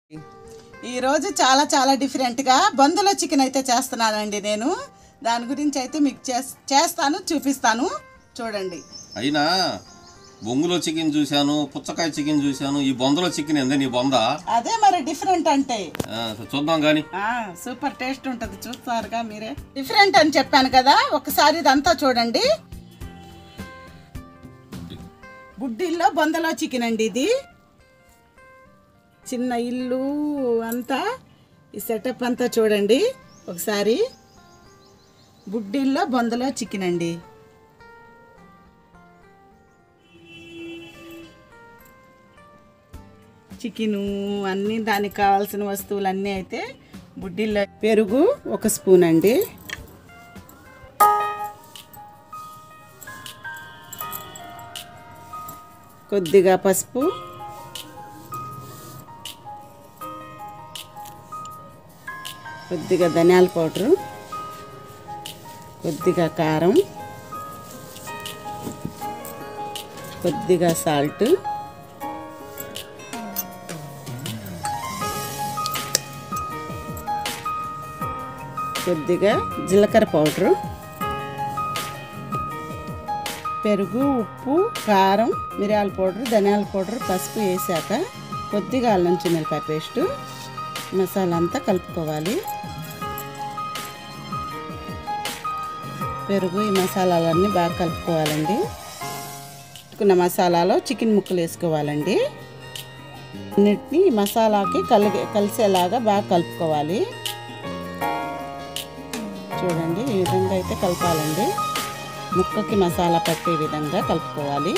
ఈరోజు చాలా చాలా డిఫరెంట్గా బందులో చికెన్ అయితే చేస్తున్నానండి నేను దాని గురించి అయితే మీకు చేస్- చేస్తాను చూపిస్తాను చూడండి అయినా బొంగులో చికెన్ చూశాను పుచ్చకాయ చికెన్ చూశాను ఈ బొందలో చికెన్ ఏందే నీ బొంద అదే మరి డిఫరెంట్ అంటే ఆ, చూద్దాం కానీ ఆ, సూపర్ టేస్ట్ ఉంటుంది చూస్తారుగా మీరే డిఫరెంట్ అని చెప్పాను కదా ఒకసారి ఇదంతా చూడండి బుడ్డిల్లో బొందలో చికెన్ అండి ఇది చిన్న ఇల్లు అంతా ఈ సెటప్ అంతా చూడండి ఒకసారి బుడ్డిల్లో బొందలో చికెన్ అండి చికెను అన్నీ దానికి కావాల్సిన వస్తువులు అన్నీ అయితే బుడ్డిల్లో పెరుగు ఒక స్పూన్ అండి కొద్దిగా పసుపు కొద్దిగా ధనియాల పౌడరు కొద్దిగా కారం కొద్దిగా సాల్ట్ కొద్దిగా జీలకర్ర పౌడరు పెరుగు ఉప్పు కారం మిరియాల పౌడర్ ధనియాల పౌడర్ పసుపు వేసాక కొద్దిగా అల్లం చిన్నపాయ పేస్టు మసాలా అంతా కలుపుకోవాలి పెరుగు ఈ మసాలాలన్నీ బాగా కలుపుకోవాలండి పెట్టుకున్న మసాలాలో చికెన్ ముక్కలు వేసుకోవాలండి అన్నిటిని ఈ మసాలాకి కలిగే కలిసేలాగా బాగా కలుపుకోవాలి చూడండి ఈ విధంగా అయితే కలపాలండి ముక్కకి మసాలా పట్టే విధంగా కలుపుకోవాలి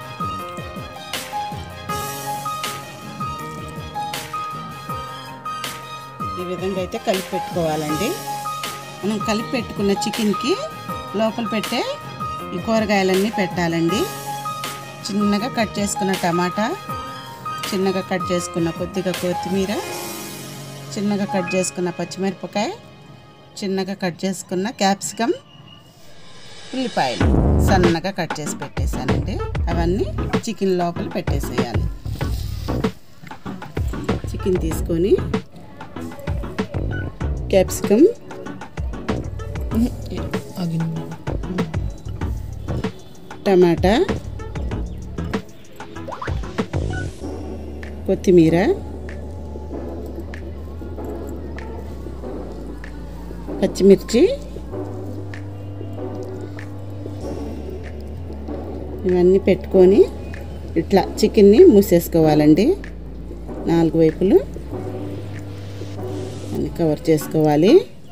ఈ విధంగా అయితే కలిపి పెట్టుకోవాలండి మనం కలిపి పెట్టుకున్న చికెన్కి లోపల పెట్టే ఈ కూరగాయలన్నీ పెట్టాలండి చిన్నగా కట్ చేసుకున్న టమాటా చిన్నగా కట్ చేసుకున్న కొద్దిగా కొత్తిమీర చిన్నగా కట్ చేసుకున్న పచ్చిమిరపకాయ చిన్నగా కట్ చేసుకున్న క్యాప్సికమ్ ఉల్లిపాయలు సన్నగా కట్ చేసి పెట్టేశానండి అవన్నీ చికెన్ లోపల పెట్టేసేయాలి చికెన్ తీసుకొని క్యాప్సికమ్ టమాటా కొత్తిమీర పచ్చిమిర్చి ఇవన్నీ పెట్టుకొని ఇట్లా చికెన్ని మూసేసుకోవాలండి నాలుగు వైపులు అన్ని కవర్ చేసుకోవాలి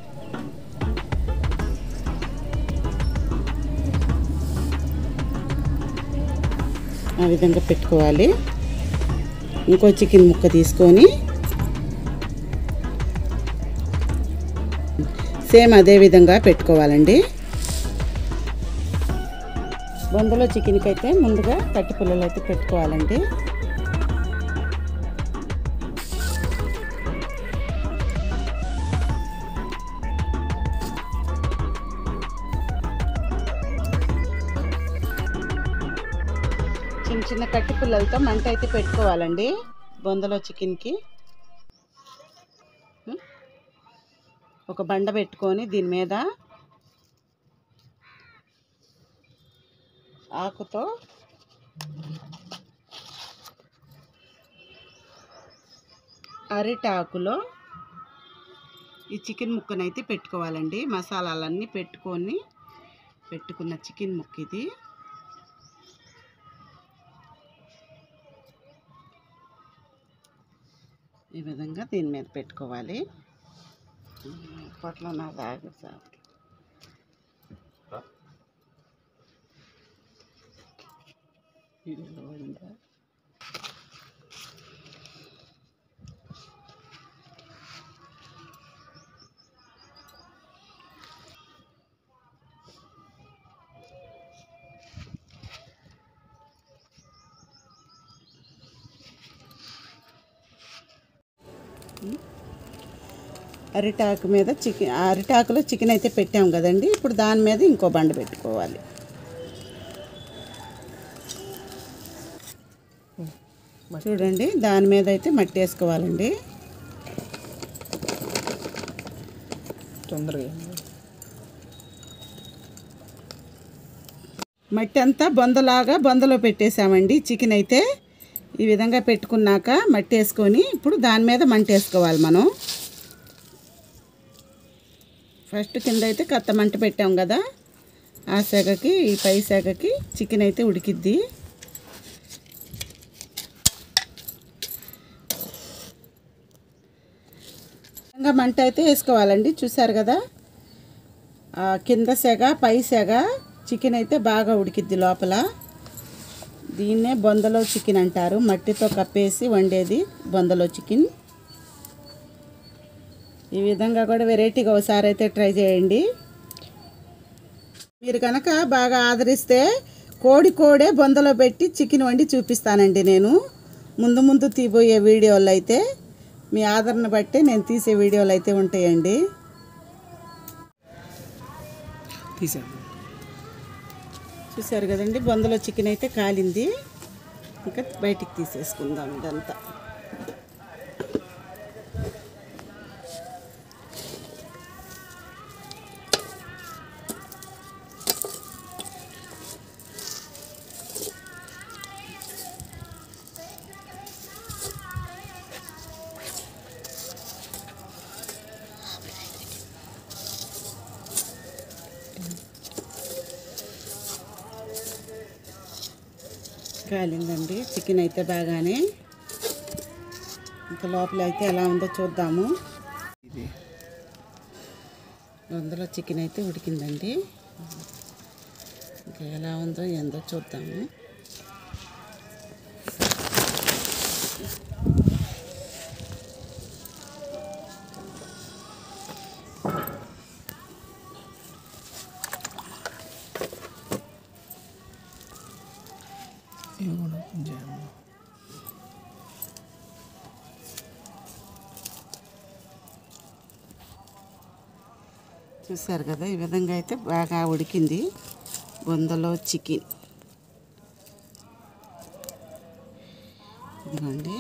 ఆ విధంగా పెట్టుకోవాలి ఇంకో చికెన్ ముక్క తీసుకొని సేమ్ అదే విధంగా పెట్టుకోవాలండి బొందలో చికెన్కి అయితే ముందుగా కట్టి పుల్లలు అయితే పెట్టుకోవాలండి చిన్న చిన్న కట్టి పుల్లలతో మంట అయితే పెట్టుకోవాలండి బొందలో చికెన్కి ఉం? ఒక బండ పెట్టుకొని దీని మీద ఆకుతో అరిటాకులో ఈ చికెన్ ముక్కనైతే పెట్టుకోవాలండి మసాలాలన్నీ పెట్టుకొని పెట్టుకున్న చికెన్ ముక్క ఇది ఈ విధంగా దీని మీద పెట్టుకోవాలి పొట్ల నా దాగు సార్ ఇదిగో ఉందా? అరిటాకు మీద చికెన్ అరిటాకులో చికెన్ అయితే పెట్టాం కదండి ఇప్పుడు దాని మీద ఇంకో బండ పెట్టుకోవాలి చూడండి దాని మీద అయితే మట్టి వేసుకోవాలండి తొందరగా మట్టి అంతా బొందలాగా బొందలో పెట్టేసామండి చికెన్ అయితే ఈ విధంగా పెట్టుకున్నాక మట్టి వేసుకొని ఇప్పుడు దాని మీద మంట వేసుకోవాలి మనం ఫస్ట్ కింద అయితే కత్త మంట పెట్టాం కదా ఆ సెగకి ఈ పై సెగకి చికెన్ అయితే ఉడికిద్ది విధంగా మంట అయితే వేసుకోవాలండి చూసారు కదా ఆ కింద సెగ పై సెగ చికెన్ అయితే బాగా ఉడికిద్ది లోపల దీన్నే బొందలో చికెన్ అంటారు మట్టితో కప్పేసి వండేది బొందలో చికెన్ ఈ విధంగా కూడా వెరైటీగా ఒకసారి అయితే ట్రై చేయండి మీరు కనుక బాగా ఆదరిస్తే కోడి కోడే బొందలో పెట్టి చికెన్ వండి చూపిస్తానండి నేను ముందు ముందు తీబోయే వీడియోలు అయితే మీ ఆదరణ బట్టి నేను తీసే వీడియోలు అయితే ఉంటాయండి తీసాను చూసారు కదండి బొందలో చికెన్ అయితే కాలింది ఇంకా బయటికి తీసేసుకుందాం ఇదంతా కాలిందండి చికెన్ అయితే బాగానే ఇంకా లోపల అయితే ఎలా ఉందో చూద్దాము ఇది అందులో చికెన్ అయితే ఉడికిందండి ఇంకా ఎలా ఉందో ఏందో చూద్దాము ఇవి కూడా కొంచెం చూసారు కదా ఈ విధంగా అయితే బాగా ఉడికింది బొందలో చికెన్ ఇదిగోండి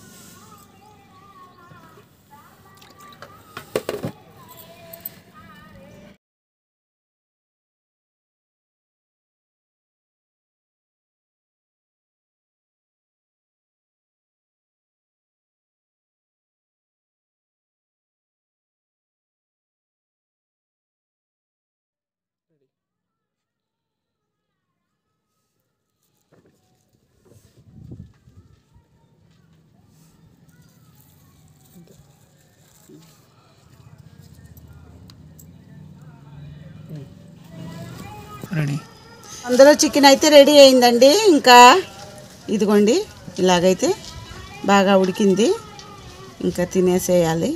రెడీ అందులో చికెన్ అయితే రెడీ అయిందండి ఇంకా ఇదిగోండి ఇలాగైతే బాగా ఉడికింది ఇంకా తినేసేయాలి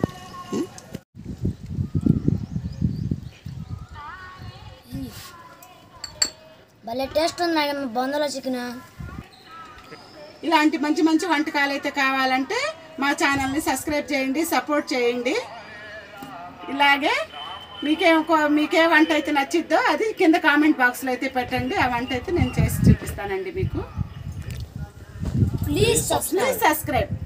భలే టేస్ట్ ఉంది మేడం బొందలో చికెన్ ఇలాంటి మంచి మంచి వంటకాలు అయితే కావాలంటే మా ఛానల్ని సబ్స్క్రైబ్ చేయండి సపోర్ట్ చేయండి ఇలాగే మీకేం కో- మీకే వంట అయితే నచ్చిద్దో అది కింద కామెంట్ బాక్స్లో అయితే పెట్టండి ఆ వంట అయితే నేను చేసి చూపిస్తానండి మీకు ప్లీజ్ సబ్స్క్రైబ్ ప్లీజ్ సబ్స్క్రైబ్